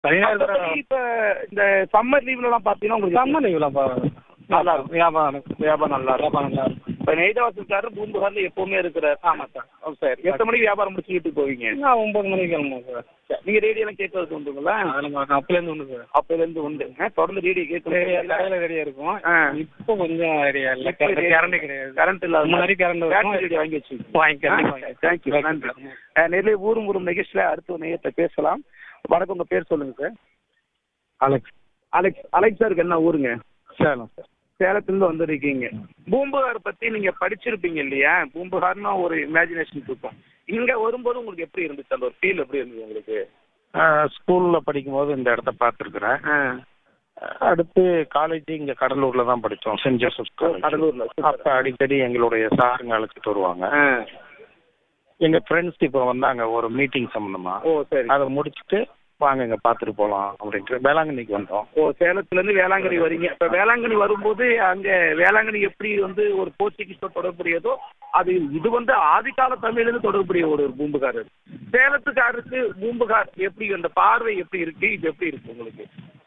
சனி ஞாயிறு மத்தபடி இப்ப இந்த சம்மர் லீவ்ல எல்லாம் பாத்தீங்கன்னா உங்களுக்கு சம்மர் லீவ்ல நல்லா இருக்கும். வியாபாரம் வியாபாரம் நல்லா இருக்கும் வியாபாரம் நல்லா இருக்கும் இப்ப நெய்தவாசல்காரர் பூம்புகார்ல எப்பவுமே இருக்கிறார் ஆமா சார் ஓ, சரி எத்தனை மணிக்கு வியாபாரம் முடிச்சு வீட்டுக்கு போவீங்க நான் ஒன்பது மணிக்கு கிளம்புவோம் சார் சரி, நீங்க ரேடியோ எல்லாம் கேட்கறது உண்டுங்களா அதில் அப்பலேருந்து ஒன்று சார் அப்பல இருந்து உண்டு ஆ, தொடர்ந்து ரேடியோ கேட்கணும் கடையில் ரெடியாக இருக்கும் ஆ. இப்போ கொஞ்சம் ரெடியாக இல்லை இப்ப ready- கரண்ட் கிடையாது கரண்ட் இல்லாத முன்னாடி current இருக்கும். பேட்டரி ரேடியோ வாங்கி வச்சுக்கோங்க வாங்கிக்கிறேன் தேங்க்யூ நன்றி ஆ, நெல்லை ஊரும் ஊரும் நிகழ்ச்சியில அடுத்த ஒரு நேயத்தை பேசலாம் வணக்கம் உங்க பேர் சொல்லுங்க சார் அலெக்ஸ் அலெக்ஸ் அலெக்ஸ் சாருக்கு என்ன ஊருங்க சேலம் சார் சேலத்துல வந்திருக்கீங்க பூம்புகார் பத்தி நீங்க படிச்சிருப்பீங்க இல்லையா பூம்புகார்னு ஒரு இமேஜினேஷன் இருக்கும் இங்க வரும்போது உங்களுக்கு எப்படி இருந்துச்சு அந்த ஒரு ஃபீல் எப்படி இருந்தது உங்களுக்கு ஸ்கூலில் படிக்கும்போது இந்த இடத்த பார்த்துருக்குறேன் ஆ, அடுத்து காலேஜ் இங்கே கடலூரில் தான் படித்தோம் சென்ட் ஜோசப் காலேஜ் கடலூர்ல அப்போ அடிக்கடி எங்களுடைய சாருங்க அழைச்சிட்டு வருவாங்க ஆ, எங்கள் ஃப்ரெண்ட்ஸ் இப்போ வந்தாங்க ஒரு மீட்டிங் சம்மந்தமா ஓ சரி அதை முடிச்சுட்டு வாங்க இங்கே பார்த்துட்டு போகலாம் அப்படின்ட்டு வேளாங்கண்ணிக்கு வந்தோம் ஓ சேலத்துல இருந்து வேளாங்கண்ணி வரீங்க இப்ப வேளாங்கண்ணி வரும்போது அங்க வேளாங்கண்ணி எப்படி வந்து ஒரு போர்ச்சுகீஸோட தொடர்புடையதோ அது இது வந்து ஆதிகால தமிழ்லேருந்து தொடர்புடைய ஒரு பூம்புகாரர் சேலத்துக்காரருக்கு பூம்புகார் எப்படி அந்த பார்வை எப்படி இருக்கு இது எப்படி இருக்கு உங்களுக்கு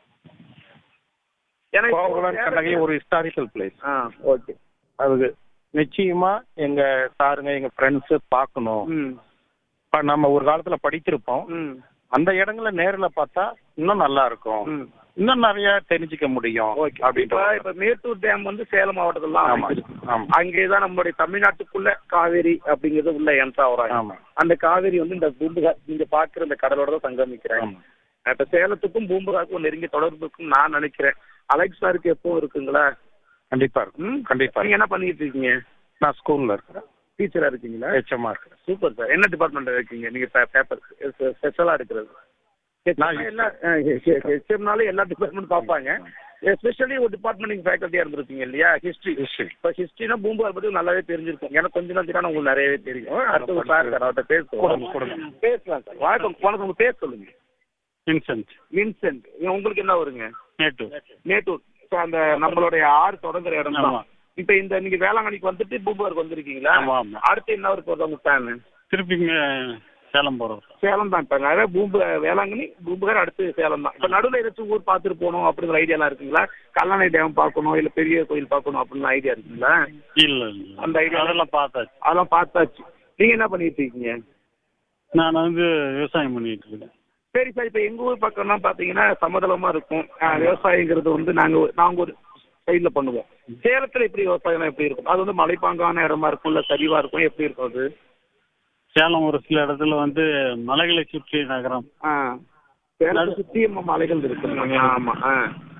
கோவலன் கண்ணகி ஒரு ஹிஸ்டாரிக்கல் பிளேஸ் ஆ ஓகே அது நிச்சயமா எங்க சாருங்க எங்க ஃப்ரெண்ட்ஸ் பார்க்கணும் ம் இப்ப நம்ம ஒரு காலத்துல படித்திருப்போம் ம் அந்த இடங்களை நேர்ல பார்த்தா இன்னும் நல்லா இருக்கும் ம் இன்னும் நிறைய தெரிஞ்சுக்க முடியும் ஓகே அப்படின்ற இப்ப இப்ப மேட்டூர் டேம் வந்து சேலம் மாவட்டத்துல தான் ஆமா அமைஞ்சிருக்கு. ஆமா அங்கேதான் நம்மளுடைய தமிழ்நாட்டுக்குள்ள காவேரி அப்படிங்கிறது உள்ள என்ட்ரா வராங்க ஆமா அந்த காவேரி வந்து இந்த பூம்புகார் நீங்க பாக்குற இந்த கடலோட தான் சங்கமிக்கிறாங்க ஆமா இப்ப சேலத்துக்கும் பூம்புகாருக்கும் நெருங்கிய தொடர்பு இருக்குன்னு நான் நினைக்கிறேன் அலெக்ஸ் சாருக்கு எப்பவும் இருக்குங்களா கண்டிப்பா இருக்கும் ம்? கண்டிப்பா நீங்க என்ன பண்ணிட்டு இருக்கீங்க நான் ஸ்கூல்ல இருக்கிறேன் டீச்சரா இருக்கீங்களா ஹெச்எம்ஆ இருக்கிறேன் சூப்பர் சார் என்ன டிபார்ட்மெண்ட் இருக்கீங்க நீங்க பேப்பர் ஸ்பெஷலா இருக்கிறது நான் எல்லா ஹெச்எம்னாலே எல்லா டிபார்ட்மெண்ட் பார்ப்பாங்க எஸ்பெஷலி ஒரு டிபார்ட்மெண்ட் ஃபேக்கல்ட்டியா இருந்திருப்பீங்க இல்லையா ஹிஸ்ட்ரி History. இப்போ ஹிஸ்ட்ரினா பூம்புகார் பத்தி நல்லாவே தெரிஞ்சிருக்கும் எனக்கு கொஞ்சம் தான் தெரியும் உங்களுக்கு நிறையவே தெரியும் அடுத்து ஒரு சார் சார் அவர்கிட்ட கொடுங்க, பேசுவோம் கொடுங்க. பேசலாம் சார் வணக்கம் வணக்கம் உங்க பேர் சொல்லுங்க வின்சென்ட் வின்சென்ட் உங்களுக்கு என்ன வருங்க நேட்டு மேட்டூர் ஸோ அந்த நம்மளுடைய ஆறு தொடங்குற இடம் ஆமா. தான் இப்போ இந்த நீங்க வேளாங்கண்ணிக்கு வந்துட்டு பூம்புகாருக்கு வந்திருக்கீங்களா ஆமா, ஆமா. அடுத்து என்ன இருக்கு வருது உங்க பிளான் திருப்பி இங்க சேலம் போறோம் சேலம் தான் இப்போ நிறைய பூம்பு வேளாங்கண்ணி பூம்புகார் அடுத்து சேலம் தான் இப்போ நடுவில் ஏதாச்சும் ஊர் பார்த்துட்டு போகணும் அப்படிங்கிற ஐடியாலாம் இருக்குங்களா கல்லணை டேம் பார்க்கணும் இல்லை பெரிய கோயில் பார்க்கணும் அப்படின்னு ஐடியா இருக்குங்களா இல்ல அந்த idea- அதெல்லாம் பார்த்தாச்சு அதெல்லாம் பார்த்தாச்சு நீங்க என்ன பண்ணிட்டு இருக்கீங்க நான் வந்து விவசாயம் பண்ணிட்டு இருக்கேன் சரி சார் இப்போ எங்க ஊர் பக்கம்லாம் பார்த்தீங்கன்னா சமதளமா இருக்கும் ஆஹ் விவசாயங்கிறது வந்து நாங்க ஒரு- நாங்க ஒரு சைடுல பண்ணுவோம் சேலத்துல எப்படி விவசாயம் எப்படி இருக்கும் அது வந்து மலைப்பாங்கான இடமா இருக்கும் இல்ல சரிவா இருக்கும் எப்படி இருக்கும் அது சேலம் ஒரு சில இடத்துல வந்து மலைகளை சுற்றி நகரம் ஆ சேலத்தை சுத்தி நம்ம மலைகள் இருக்கு ஆமா ஆ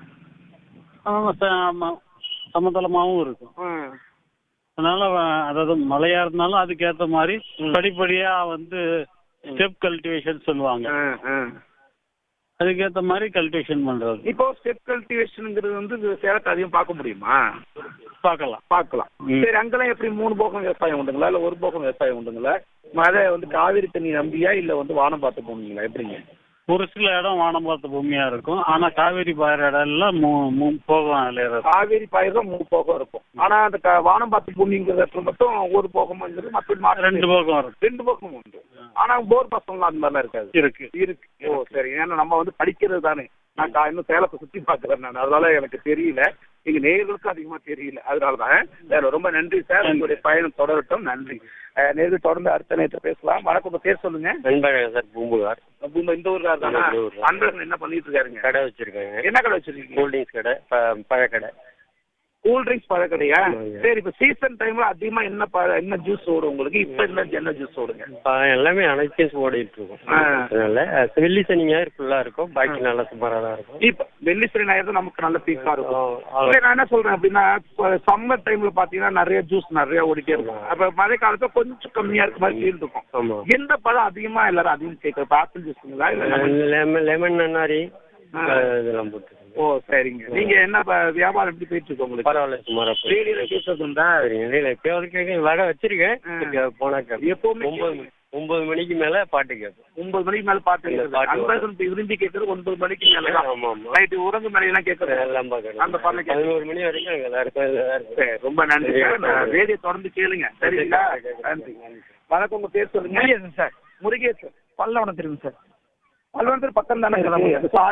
ஆமா, ச- ஆமா சமதளமாவும் இருக்கும் ஆ. அதனால வ- அதாவது மலையா இருந்தாலும் அதுக்கேத்த மாதிரி படிப்படியா வந்து ஸ்டெப் கல்டிவேஷன் சொல்லுவாங்க ஆ, ஆ. அதுக்கேத்த மாதிரி கல்டிவேஷன் பண்றது இப்போ ஸ்டெப் கல்டிவேஷனுங்கிறது வந்து இது சேலத்தை அதிகம் பார்க்க முடியுமா பார்க்கலாம் பார்க்கலாம் ம். சரி அங்கெல்லாம் எப்படி மூணு போகம் விவசாயம் உண்டுங்களா இல்ல ஒரு போகம் விவசாயம் உண்டுங்களா மழை வந்து காவிரி தண்ணி நம்பியா இல்ல வந்து வானம் பார்த்து போனீங்களா எப்படிங்க ஒரு சில இடம் வானம் பார்த்த பூமியா இருக்கும் ஆனா காவேரி பாயிற இடம் எல்லாம் மூ- மூ- போகும் விளையாடுறது காவேரி பயிர் மூணு போகம் இருக்கும் ஆனா அந்த க- வானம் பார்த்து பூமிங்கிற இடத்துல மட்டும் ஒரு போகம்ங்கிறது மற்ற மாற்று ரெண்டு போகம் இருக்கும் ரெண்டு பக்கம் உண்டு ஆனா போர் பசங்களாம் அந்த மாதிரிலாம் இருக்காது இருக்கு இருக்கு ஓ சரி ஏன்னா நம்ம வந்து படிக்கிறது தானே நான் கா- இன்னும் சேலத்தை சுத்தி பாக்குறேன் நான் அதனால எனக்கு தெரியல எங்க நேர்களுக்கும் அதிகமா தெரியல அதனாலதான் வேற ரொம்ப நன்றி சார் உங்களுடைய பயணம் தொடரட்டும் நன்றி அஹ், நேர்கள் தொடர்ந்து அடுத்த நேரத்தை பேசலாம் வணக்கம் உங்க பேர் சொல்லுங்க வெண்பழகன் சார் பூம்புகார் பூம இந்த ஊர்ல தானே இந்த ஊர்ல. அன்பரசன் என்ன பண்ணிட்டு இருக்காருங்க கடை வச்சிருக்காங்க என்ன கடை வச்சிருக்கீங்க கூல்ட்ரிங்க்ஸ் கடை ப- பழக்கடை கூல் ட்ரிங்க்ஸ் பழக்கடையா ஆமாங்க. சரி இப்ப சீசன் டைம்ல அதிகமா என்ன பழ- என்ன ஜூஸ் ஓடும் உங்களுக்கு இப்ப என்ன என்ன ஜூஸ் ஓடுங்க ப- எல்லாமே அனைத்தும் ஓடிட்டு இருக்கும் ஆ. அதனால அஹ், வெள்ளி சனி ஞாயிறு ஃபுல்லா இருக்கும் பாக்கி நல்லா சுமாரா தான் இருக்கும் இப்ப வெள்ளி சனி ஞாயிறு தான் நமக்கு நல்ல பீக்கா இருக்கும் ஆ, ஆ. இல்ல, நான் என்ன சொல்றேன் அப்படின்னா சம்மர் டைம்ல பாத்தீங்கன்னா நிறைய ஜூஸ் நிறைய ஓடிட்டே இருக்கும் அப்ப மழை காலத்துல கொஞ்சம் கம்மியா இருக்க மாதிரி ஃபீல் இருக்கும் ஆமா எந்த பழம் அதிகமா எல்லாரும் அதிகம் கேட்கறது ஆப்பிள் ஜூஸ்ங்களா இல்ல lemon? லெமன் லெமன் நன்னாரி ஆ. அஹ், இதெல்லாம் போட்டு ஓ சரிங்க நீங்க என்ன ப- வியாபாரம் எப்படி போயிட்டு இருக்கு உங்களுக்கு பரவாயில்ல சுமாரா போய் ரேடியோல கேட்கறது உண்டா சரிங்க இல்லை எப்பயாவது கேட்க வர வச்சிருக்கேன் ஆ. இங்க போனா கேட்பேன் எப்பவுமே ஒன்பது மணி ஒன்பது மணிக்கு மேல பாட்டு கேட்பேன் ஒன்பது மணிக்கு மேல பாட்டு இல்ல, கேட்கறது பாட்டு அன்பர்கள் இப்ப விரும்பி கேட்கறது ஒன்பது மணிக்கு மேல தான் ஆமா ஆமா நைட்டு உறங்கு மேலாம் கேட்கறது எல்லாம் பார்க்கணும் அந்த பாட்டு கேட்கறது பதினோரு மணி வரைக்கும் அங்கே தான் இருக்கும் இதுல தான் இருக்கும் சரி, ரொம்ப நன்றி சார் நான் ரேடியோ தொடர்ந்து கேளுங்க சரிங்களா நன்றி வணக்கம் உங்க பேர் சொல்லுங்க முருகேசன் சார் முருகேசன் பல்லவனம் திரும்பி சார் பல்வந்தர் பக்கம் தானே